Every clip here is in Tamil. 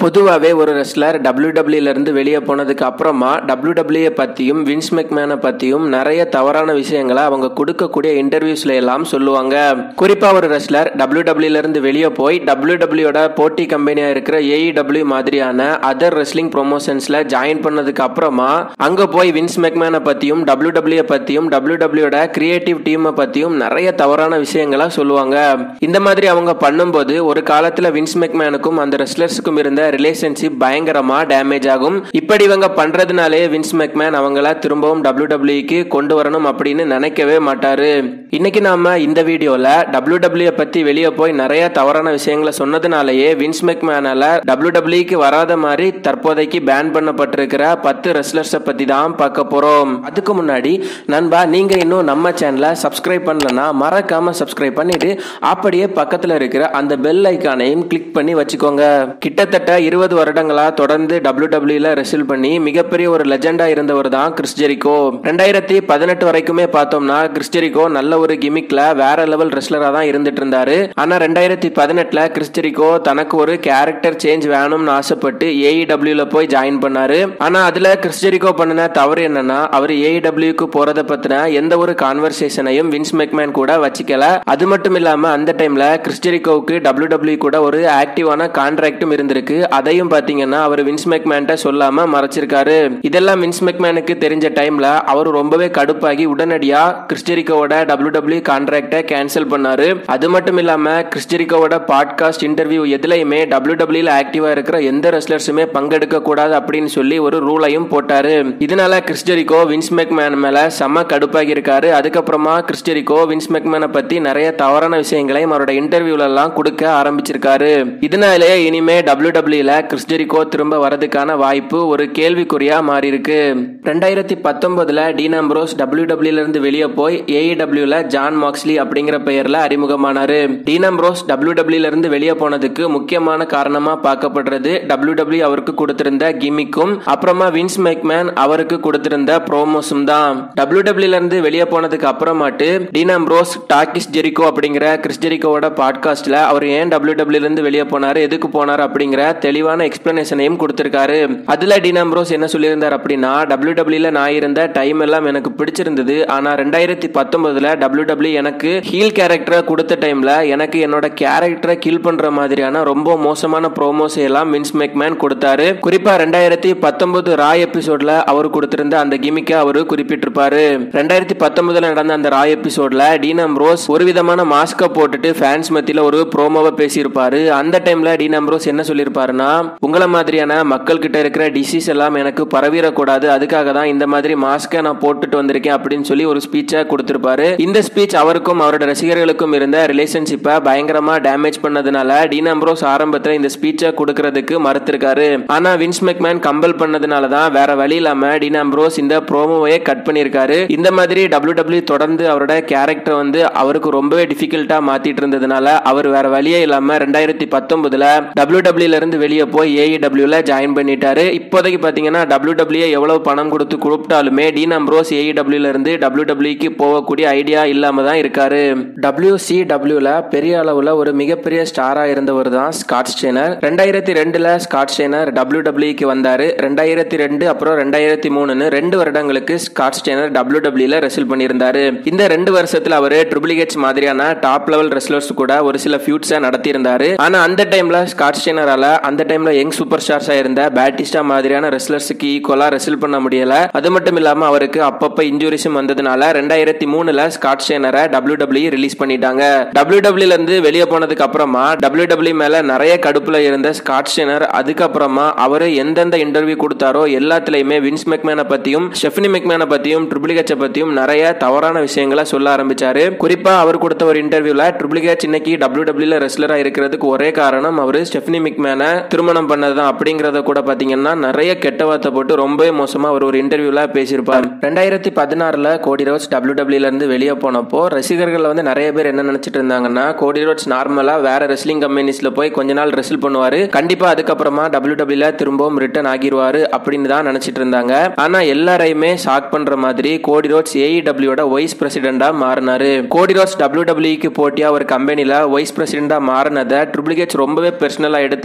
பொதுவாகவே ஒரு ரெஸ்லர் டபிள்யூ இருந்து வெளியே போனதுக்கு அப்புறமா டபிள்யூ பற்றியும் வின்ஸ் மெக்மேனை பற்றியும் நிறைய தவறான விஷயங்களை அவங்க கொடுக்கக்கூடிய இன்டர்வியூஸ்ல எல்லாம் சொல்லுவாங்க குறிப்பாக ஒரு ரெஸ்லர் டபிள்யூ இருந்து வெளியே போய் டபிள்யூட போட்டி கம்பெனியாக இருக்கிற ஏஇடபிள்யூ மாதிரியான அதர் ரெஸ்லிங் ப்ரொமோஷன்ஸ்ல ஜாயின் பண்ணதுக்கு அப்புறமா அங்கே போய் வின்ஸ் மெக்மேனை பற்றியும் டபிள்யூ பற்றியும் டபிள்யூட கிரியேட்டிவ் டீமை பற்றியும் நிறைய தவறான விஷயங்களை சொல்லுவாங்க இந்த மாதிரி அவங்க பண்ணும்போது ஒரு காலத்தில் வின்ஸ் மெக்மேனுக்கும் அந்த ரெஸ்லர்ஸுக்கும் இருந்த ரிலேஷன்ஷிப் பயங்கரமா டேமேஜ் ஆகும் இப்படி இவங்க பண்றதுனாலே வின்ஸ் மெக்மேன் அவங்கள திரும்பவும் டபிள்யூ டபிள்யூக்கு கொண்டு வரணும் அப்படின்னு நினைக்கவே மாட்டாரு இன்னைக்கு நாம இந்த வீடியோல டபிள்யூ டபிள்யூ பத்தி வெளியே போய் நிறைய தவறான விஷயங்களை சொன்னதுனாலேயே வின்ஸ் மெக்மேனால டபிள்யூ டபிள்யூக்கு வராத மாதிரி தற்போதைக்கு பேன் பண்ணப்பட்டிருக்கிற பத்து ரெஸ்லர்ஸை பத்தி தான் பார்க்க போறோம் அதுக்கு முன்னாடி நண்பா நீங்க இன்னும் நம்ம சேனலை சப்ஸ்கிரைப் பண்ணலன்னா மறக்காம சப்ஸ்கிரைப் பண்ணிட்டு அப்படியே பக்கத்துல இருக்கிற அந்த பெல் ஐக்கானையும் கிளிக் பண்ணி வச்சுக்கோங்க கிட்டத்தட்ட இருபது வருடங்களா தொடர்ந்து டபிள்யூ டபிள்யூல ரெசில் பண்ணி மிகப்பெரிய ஒரு லெஜெண்டா இருந்தவர் தான் கிறிஸ் ஜெரிகோ ரெண்டாயிரத்தி பதினெட்டு வரைக்குமே பார்த்தோம்னா கிறிஸ் ஜெரிகோ நல்ல ஒரு கிமிக்ல வேற லெவல் ரெஸ்லரா தான் இருந்துட்டு இருந்தாரு ஆனா ரெண்டாயிரத்தி பதினெட்டுல கிறிஸ் ஜெரிகோ தனக்கு ஒரு கேரக்டர் சேஞ்ச் வேணும்னு ஆசைப்பட்டு ஏஇடபிள்யூல போய் ஜாயின் பண்ணாரு ஆனா அதுல கிறிஸ் ஜெரிகோ பண்ணின தவறு என்னன்னா அவர் ஏஇடபிள்யூக்கு போறத பத்தின எந்த ஒரு கான்வர்சேஷனையும் வின்ஸ் மெக்மேன் கூட வச்சுக்கல அது மட்டும் இல்லாம அந்த டைம்ல கிறிஸ் ஜெரிகோவுக்கு டபிள்யூ டபிள்யூ கூட ஒரு ஆக்டிவான கான்ட்ராக்டும் இருந்திருக்கு அதையும் பாத்தீங்கன்னா அவர் வின்ஸ் மெக்மேன்ட்ட சொல்லாம மறைச்சிருக்காரு இதெல்லாம் வின்ஸ் மெக்மேனுக்கு தெரிஞ்ச டைம்ல அவர் ரொம்பவே கடுப்பாகி உடனடியா கிறிஸ்டரிக்கோட டபிள்யூ டபிள்யூ கான்ட்ராக்டை கேன்சல் பண்ணாரு அது மட்டும் இல்லாம கிறிஸ்டரிக்கோட பாட்காஸ்ட் இன்டர்வியூ எதுலையுமே டபிள்யூ டபிள்யூல ஆக்டிவா இருக்கிற எந்த ரெஸ்லர்ஸுமே பங்கெடுக்க கூடாது அப்படின்னு சொல்லி ஒரு ரூலையும் போட்டாரு இதனால கிறிஸ்டரிக்கோ வின்ஸ் மெக்மேன் மேல செம்ம கடுப்பாகி இருக்காரு அதுக்கப்புறமா கிறிஸ்டரிக்கோ வின்ஸ் மெக்மேனை பத்தி நிறைய தவறான விஷயங்களையும் அவரோட இன்டர்வியூல எல்லாம் கொடுக்க ஆரம்பிச்சிருக்காரு இதனாலே இனிமே டபிள்யூ டபிள்யூல கிறிஸ்டரிக்கோ திரும்ப வரதுக்கான வாய்ப்பு ஒரு கேள்விக்குறியா மாறி இருக்கு ரெண்டாயிரத்தி பத்தொன்பதுல டீன் அம்ப்ரோஸ் டபிள்யூ டபிள்யூல இருந்து வெளியே போய் ஏஇடபிள்யூல ஜான் மாக்ஸ்லி அப்படிங்கிற பெயர்ல அறிமுகமானாரு டீன் அம்ப்ரோஸ் டபிள்யூ டபிள்யூல இருந்து வெளியே போனதுக்கு முக்கியமான காரணமா பார்க்கப்படுறது டபிள்யூ டபிள்யூ அவருக்கு கொடுத்திருந்த கிமிக்கும் அப்புறமா வின்ஸ் மெக்மேன் அவருக்கு கொடுத்திருந்த ப்ரோமோஸும் தான் டபிள்யூ டபிள்யூல இருந்து வெளியே போனதுக்கு அப்புறமாட்டு டீன் அம்ப்ரோஸ் டாக்கிஸ் ஜெரிகோ அப்படிங்கிற கிறிஸ் ஜெரிகோவோட பாட்காஸ்ட்ல அவர் ஏன் டபிள்யூ டபிள்யூல இருந்து வெளியே போனாரு எதுக்கு போனார் அப்படிங்கிற தெளிவான எக்ஸ்பிளனேஷனையும் கொடுத்திருக்காரு அதுல டீன் அம்ப்ரோஸ் என்ன சொல்லியிருந்தார் அப்படின்னா டபிள்யூ டபிள்யூல நான் இருந்த டைம் எல்லாம் எனக்கு பிடிச்சிருந்தது ஆனா ரெண்டாயிரத்தி பத்தொன்பதுல டபிள்யூ டபிள்யூ எனக்கு ஹீல் கேரக்டரை கொடுத்த டைம்ல எனக்கு என்னோட கேரக்டரை கில் பண்ற மாதிரியான ரொம்ப மோசமான ப்ரோமோஸ் எல்லாம் வின்ஸ் மெக்மேன் கொடுத்தாரு குறிப்பா ரெண்டாயிரத்தி பத்தொன்பது ராய் எபிசோட்ல அவர் கொடுத்திருந்த அந்த கிமிக்க அவரு குறிப்பிட்டிருப்பாரு ரெண்டாயிரத்தி பத்தொன்பதுல நடந்த அந்த ராய் எபிசோட்ல டீன் அம்ப்ரோஸ் ஒரு விதமான மாஸ்க போட்டுட்டு ஃபேன்ஸ் மத்தியில ஒரு ப்ரோமோவை பேசியிருப்பாரு அந்த டைம்ல டீன் அம்ப்ரோஸ் என்ன சொல்லியிருப்பாருன்னா உங்களை மாதிரியான மக்கள் கிட்ட இருக்கிற டிசீஸ் எல்லாம் எனக்கு பரவிடக்கூடாது அதுக்காக தான் இந்த மாதிரி மாஸ்கை நான் போட்டுட்டு வந்திருக்கேன் அப்படின்னு சொல்லி ஒரு ஸ்பீச்சை கொடுத்திருப்பாரு இந்த ஸ்பீச் அவருக்கும் அவரோட ரசிகர்களுக்கும் இருந்த ரிலேஷன்ஷிப்பை பயங்கரமா டேமேஜ் பண்ணதுனால டீன் அம்ப்ரோஸ் ஆரம்பத்துல இந்த ஸ்பீச்சை கொடுக்கறதுக்கு மறுத்திருக்காரு ஆனா வின்ஸ் மெக்மேன் கம்பல் பண்ணதுனால தான் வேற வழி இல்லாம டீன் அம்ப்ரோஸ் இந்த ப்ரோமோவையே கட் பண்ணியிருக்காரு இந்த மாதிரி டபிள்யூ டபிள்யூ தொடர்ந்து அவரோட கேரக்டர் வந்து அவருக்கு ரொம்பவே டிஃபிகல்ட்டா மாத்திட்டு இருந்ததுனால அவர் வேற வழியே இல்லாம ரெண்டாயிரத்தி பத்தொன்பதுல டபிள்யூ டபிள்யூல இருந்து வெளியே போய் ஏஇடபிள்யூல ஜாயின் பண்ணிட்டாரு இப்போதைக்கு பாத்தீங்கன்னா டபிள்யூ டபிள்யூ எவ்வளவு பணம் கொடுத்து கூப்பிட்டாலுமே டீன் அம்ப்ரோஸ் ஏஇடபிள்யூல இருந்து டபிள்யூ டபிள்யூக்கு போகக்கூடிய ஐடியா இல்லாம தான் இருக்காரு டபிள்யூ சி டபிள்யூல பெரிய அளவுல ஒரு மிகப்பெரிய ஸ்டாரா இருந்தவர் தான் ஸ்காட் ஸ்டேனர் ரெண்டாயிரத்தி ரெண்டுல ஸ்காட் ஸ்டேனர் டபிள்யூ டபிள்யூக்கு வந்தாரு ரெண்டாயிரத்தி ரெண்டு அப்புறம் ரெண்டாயிரத்தி மூணுன்னு ரெண்டு வருடங்களுக்கு ஸ்காட் ஸ்டேனர் டபிள்யூ டபிள்யூல ரெசில் பண்ணியிருந்தாரு இந்த ரெண்டு வருஷத்துல அவரு ட்ரிபிள் ஹெச் மாதிரியான டாப் லெவல் ரெஸ்லர்ஸ் கூட ஒரு சில ஃபியூட்ஸை நடத்தியிருந்தாரு ஆனா அந்த டைம்ல ஸ்காட் ஸ்டேனரால அந்த டைம்ல யங் சூப்பர் ஸ்டார்ஸா இருந்த பேட்டிஸ்டா மாதிரியான ரெஸ்லர்ஸுக்கு ஈக்குவலா ரெசில் பண்ண முடியல அது மட்டும் இல்லாம அவருக்கு அப்பப்ப இன்ஜுரிஸும் வந்ததுனால ரெண்டாயிரத்தி மூணுல ஸ்காட் ஸ்டேனரை டபிள்யூ டபிள்யூ ரிலீஸ் பண்ணிட்டாங்க டபிள்யூ டபிள்யூல இருந்து வெளியே போனதுக்கு அப்புறமா டபிள்யூ டபிள்யூ மேல நிறைய கடுப்புல இருந்த ஸ்காட் ஸ்டேனர் அதுக்கப்புறமா அவரு எந்தெந்த இன்டர்வியூ கொடுத்தாரோ எல்லாத்துலயுமே வின்ஸ் மெக்மேனை பத்தியும் ஸ்டெஃபனி மெக்மேனை பத்தியும் ட்ரிபிள் ஹெச்சை பத்தியும் நிறைய தவறான விஷயங்களை சொல்ல ஆரம்பிச்சாரு குறிப்பா அவர் கொடுத்த ஒரு இன்டர்வியூல ட்ரிபிள் ஹெச் இன்னைக்கு டபிள்யூ டபிள்யூல ரெஸ்லரா இருக்கிறதுக்கு ஒரே காரணம் அவரு ஸ்டெஃபனி மிக்மேனை திருமணம் பண்ணதுதான் அப்படிங்கறத கூட பாத்தீங்கன்னா நிறைய கெட்ட வார்த்தை போட்டு ரொம்பவே மோசமா அவர் ஒரு இன்டர்வியூல பேசியிருப்பார் ரெண்டாயிரத்தி பதினாறுல கோடி ரோட்ஸ் டபிள்யூ டபிள்யூல இருந்து வெளியே போனப்போ ரசிகர்கள் வந்து நிறைய பேர் என்ன நினைச்சிட்டு இருந்தாங்கன்னா கோடி ரோட்ஸ் நார்மலா வேற ரெஸ்லிங் கம்பெனிஸ்ல போய் கொஞ்ச நாள் ரெஸ்ல் பண்ணுவாரு கண்டிப்பா அதுக்கப்புறமா டபிள்யூ டபிள்யூல திரும்பவும் ரிட்டர்ன் ஆகிருவாரு அப்படின்னு தான் நினைச்சிட்டு இருந்தாங்க ஆனா எல்லாரையுமே ஷாக் பண்ற மாதிரி கோடி ரோட்ஸ் ஏஇடபிள்யூட வைஸ் பிரசிடென்டா மாறினாரு கோடி ரோட்ஸ் டபிள்யூ டபிள்யூக்கு போட்டியா ஒரு கம்பெனில வைஸ் பிரசிடென்டா மாறினதை ட்ரிபிள் ஹெச் ரொம்பவே பெர்சனலா எடுத்துட்டு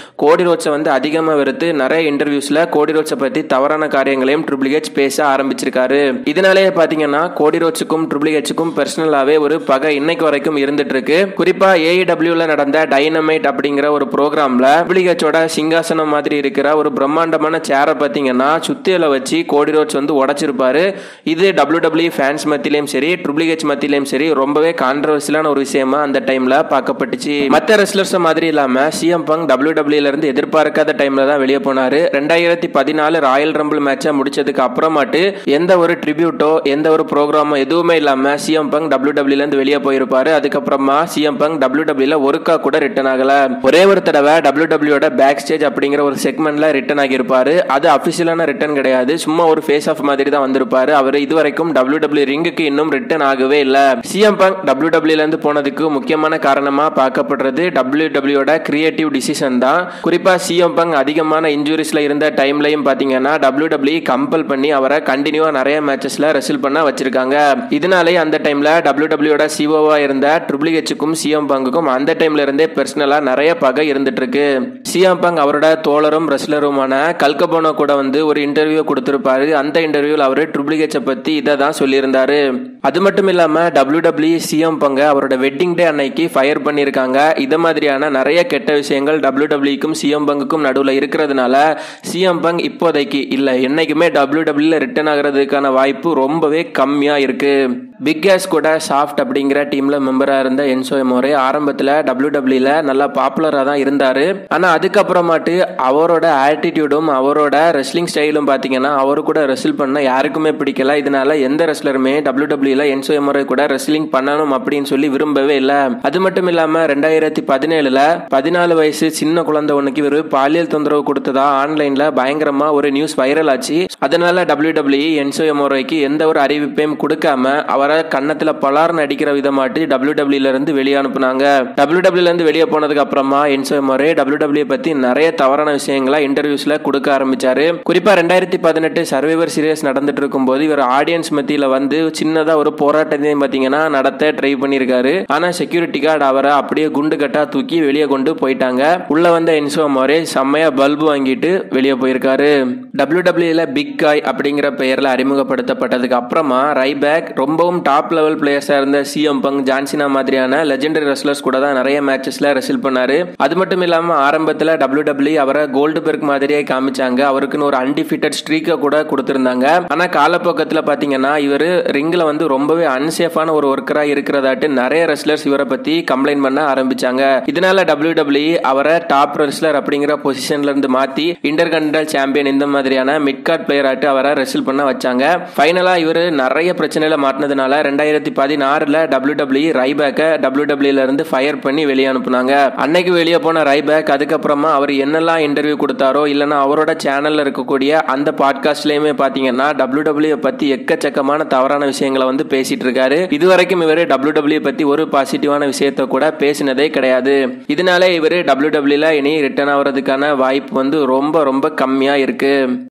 கோடி ரோட்ஸை வந்து அதிகமாக வெறுத்து நிறைய இன்டர்வியூஸ்ல கோடி ரோட்ஸை பத்தி தவறான காரியங்களையும் ட்ரிபிள் ஹெச் பேச ஆரம்பிச்சிருக்காரு இதனாலேயே பாத்தீங்கன்னா கோடி ரோட்ஸுக்கும் ட்ரிபிள் ஹெச்சுக்கும் பர்சனலாவே ஒரு பகை இன்னைக்கு வரைக்கும் இருந்துட்டு இருக்கு குறிப்பா ஏஇடபிள்யூல நடந்த டைனமைட் அப்படிங்கிற ஒரு ப்ரோக்ராம்ல ட்ரிபிள் ஹெச்சோட சிங்காசனம் மாதிரி இருக்கிற ஒரு பிரம்மாண்டமான சேரை பாத்தீங்கன்னா சுத்தியில வச்சு கோடி ரோட்ஸ் வந்து உடைச்சிருப்பாரு இது டபிள்யூ டபிள்யூ ஃபேன்ஸ் மத்தியிலையும் சரி ட்ரிபிள் ஹெச் மத்தியிலையும் சரி ரொம்பவே கான்ட்ரவர்சியலான ஒரு விஷயமா அந்த டைம்ல பார்க்கப்பட்டுச்சு மற்ற ரெஸ்லர்ஸ் மாதிரி இல்லாம சிஎம் பங் டபிள்யூ டபிள்யூல இருந்து எதிர்பார்க்காத டைம்ல தான் வெளியே போனாரு ரெண்டாயிரத்தி பதினாலு ராயல் ரம்பிள் மேட்சை முடிச்சதுக்கு அப்புறமாட்டு எந்த ஒரு ட்ரிபியூட்டோ எந்த ஒரு ப்ரோக்ராமோ எதுவுமே இல்லாம சிஎம் பங் டபிள்யூ டபிள்யூல இருந்து வெளியே போயிருப்பாரு அதுக்கப்புறமா சிஎம் பங் டபிள்யூ டபிள்யூல ஒருக்கா கூட ரிட்டர்ன் ஆகல ஒரே ஒரு தடவை டபிள்யூ டபிள்யூட பேக் ஸ்டேஜ் அப்படிங்கிற ஒரு செக்மெண்ட்ல ரிட்டர்ன் ஆகியிருப்பாரு அது அபிஷியலான ரிட்டர்ன் கிடையாது சும்மா ஒரு ஃபேஸ் ஆஃப் மாதிரி தான் வந்திருப்பாரு அவர் இதுவரைக்கும் டபிள்யூ டபிள்யூ ரிங்குக்கு இன்னும் ரிட்டர்ன் ஆகவே இல்ல சிஎம் பங்க் டபிள்யூ டபிள்யூல இருந்து போனதுக்கு முக்கியமான காரணமா பார்க்கப்படுறது டபிள்யூ டபிள்யூட கிரியேட்டிவ் டிசிஷன் தான் குறிப்பா சிஎம் பங்க் அதிகமான இன்ஜுரிஸ்ல இருந்த டைம்லயும் பாத்தீங்கன்னா டபிள்யூ டபிள்யூ கம்பல் பண்ணி அவரை கண்டினியூவா நிறைய மேட்சஸ்ல ரெசில் பண்ண வச்சிருக்காங்க இதனாலே அந்த டைம்ல டபிள்யூ டபிள்யூட சிஓவா இருந்த ட்ரிபிள் ஹெச்சுக்கும் சிஎம் பங்குக்கும் அந்த டைம்ல இருந்தே பர்சனலா நிறைய பகை இருந்துட்டு இருக்கு சிஎம் பங்க் அவரோட தோழரும் ரெஸ்லருமான கல்கபோனோ கூட வந்து ஒரு இன்டர்வியூ கொடுத்திருப்பாரு அந்த இன்டர்வியூல அவரு ட்ரிபிள் ஹெச்சை பத்தி இதை தான் சொல்லியிருந்தாரு அது மட்டும் இல்லாம டபிள்யூ டபிள்யூ சிஎம் பங்க அவரோட வெட்டிங் டே அன்னைக்கு ஃபயர் பண்ணியிருக்காங்க இது மாதிரியான நிறைய கெட்ட விஷயங்கள் டபிள்யூ டபிள்யூக்கும் சிஎம் பங்குக்கும் நடுவில் இருக்கிறதுனால சிஎம் பங் இப்போதைக்கு இல்லை என்னைக்குமே டபிள்யூ டபிள்யூல ரிட்டர்ன் ஆகிறதுக்கான வாய்ப்பு ரொம்பவே கம்மியா இருக்கு பிக் கேஸ் கூட சாஃப்ட் அப்படிங்கிற டீம்ல மெம்பரா இருந்த என்சோ மோரே ஆரம்பத்துல டபிள்யூ டபிள்யூல நல்லா பாப்புலரா தான் இருந்தாரு ஆனா அதுக்கப்புறமாட்டு அவரோட ஆட்டிடியூடும் அவரோட ரெஸ்லிங் ஸ்டைலும் பாத்தீங்கன்னா அவரு கூட ரெஸ்ல் பண்ண யாருக்குமே பிடிக்கல இதனால எந்த ரெஸ்லருமே டபிள்யூ டபிள்யூல என்சோ முறை கூட ரெஸ்லிங் பண்ணணும் அப்படின்னு சொல்லி விரும்பவே இல்லை அது மட்டும் இல்லாம ரெண்டாயிரத்தி பதினேழுல பதினாலு வயசு சின்ன குழந்தை ஒண்ணுக்கு இவர் பாலியல் தொந்தரவு கொடுத்ததா ஆன்லைன்ல பயங்கரமா ஒரு நியூஸ் வைரல் ஆச்சு அதனால டபிள்யூ டபிள்யூ என்சோ முறைக்கு எந்த ஒரு அறிவிப்பையும் கொடுக்காம அவரை கன்னத்துல பலார்னு அடிக்கிற விதமாட்டு டபிள்யூ டபிள்யூல இருந்து வெளியே அனுப்புனாங்க டபிள்யூ டபிள்யூல இருந்து வெளியே போனதுக்கு அப்புறமா என்சோ முறை டபிள்யூ டபிள்யூ பத்தி நிறைய தவறான விஷயங்களை இன்டர்வியூஸ்ல கொடுக்க ஆரம்பிச்சாரு குறிப்பா ரெண்டாயிரத்தி பதினெட்டு சர்வைவர் சீரியஸ் நடந்துட்டு இருக்கும்போது இவர் ஆடியன்ஸ் மத்தியில வந்து சின்னதா ஒரு போராட்டத்தையும் பாத்தீங்கன்னா நடத்த ட்ரை பண்ணியிருக்காரு ஆனா செக்யூரிட்டி கார்டு அவரை அப்படியே குண்டு கட்டா தூக்கி வெளியே கொண்டு போயிட்டாங்க உள்ள வந்த என்சோ மோரே செம்மையா பல்பு வாங்கிட்டு வெளியே போயிருக்காரு டபிள்யூ டபிள்யூல பிக் காய் அப்படிங்கிற பெயர்ல அறிமுகப்படுத்தப்பட்டதுக்கு அப்புறமா ரைபேக் ரொம்பவும் டாப் லெவல் பிளேயர்ஸா இருந்த சிஎம் பங் ஜான்சினா மாதிரியான லெஜெண்டரி ரெஸ்லர்ஸ் கூட தான் நிறைய மேட்சஸ்ல ரெசில் பண்ணாரு அது மட்டும் இல்லாம ஆரம்பத்துல டபிள்யூ டபிள்யூ அவரை கோல்டு பெர்க் மாதிரியே காமிச்சாங்க அவருக்குன்னு ஒரு அன்டிஃபிட்டட் ஸ்ட்ரீக்கை கூட கொடுத்திருந்தாங்க ஆனா காலப்போக்கத்துல பாத்தீங்கன்னா இவர் ரிங்ல வந்து ரொம்பவே அன்சேஃபான ஒரு ஒர்க்கரா இருக்கிறதாட்டு நிறைய ரெஸ்லர்ஸ் இவரை பத்தி கம்ப்ளைண்ட் பண்ண ஆரம்பிச்சாங்க இதனால டபிள்யூ டபிள்யூ அவரை டாப் ரெஸ்லர் அப்படிங்கிற பொசிஷன்ல இருந்து மாத்தி இன்டர்கண்டல் சாம்பியன் இந்த மாதிரியான மிட் கார்ட் பிளேயர் ஆட்டு அவரை ரெசில் பண்ண வச்சாங்க ஃபைனலா இவர் நிறைய பிரச்சனையில மாட்டினதுனால ரெண்டாயிரத்தி பதினாறுல டபிள்யூ டபிள்யூ ரைபேக்கை டபிள்யூ டபிள்யூல இருந்து ஃபயர் பண்ணி வெளியே அனுப்புனாங்க அன்னைக்கு வெளியே போன ரைபேக் அதுக்கப்புறமா அவர் என்னெல்லாம் இன்டர்வியூ கொடுத்தாரோ இல்லைன்னா அவரோட சேனல்ல இருக்கக்கூடிய அந்த பாட்காஸ்ட்லயுமே பாத்தீங்கன்னா டபிள்யூ டபிள்யூ பத்தி எக்கச்சக்கமான தவறான விஷயங்களை வந்து பேசிட்டு இருக்காரு இதுவரைக்கும் இவர் டபிள்யூ டபிள்யூ பத்தி ஒரு பாசிட்டிவான விஷயத்த கூட பேசினதே கிடையாது இதனால இவர் டபிள்யூ டபிள்யூல இனி ரிட்டர்ன் ஆகிறதுக்கான வாய்ப்பு வந்து ரொம்ப ரொம்ப கம்மியா இருக்கு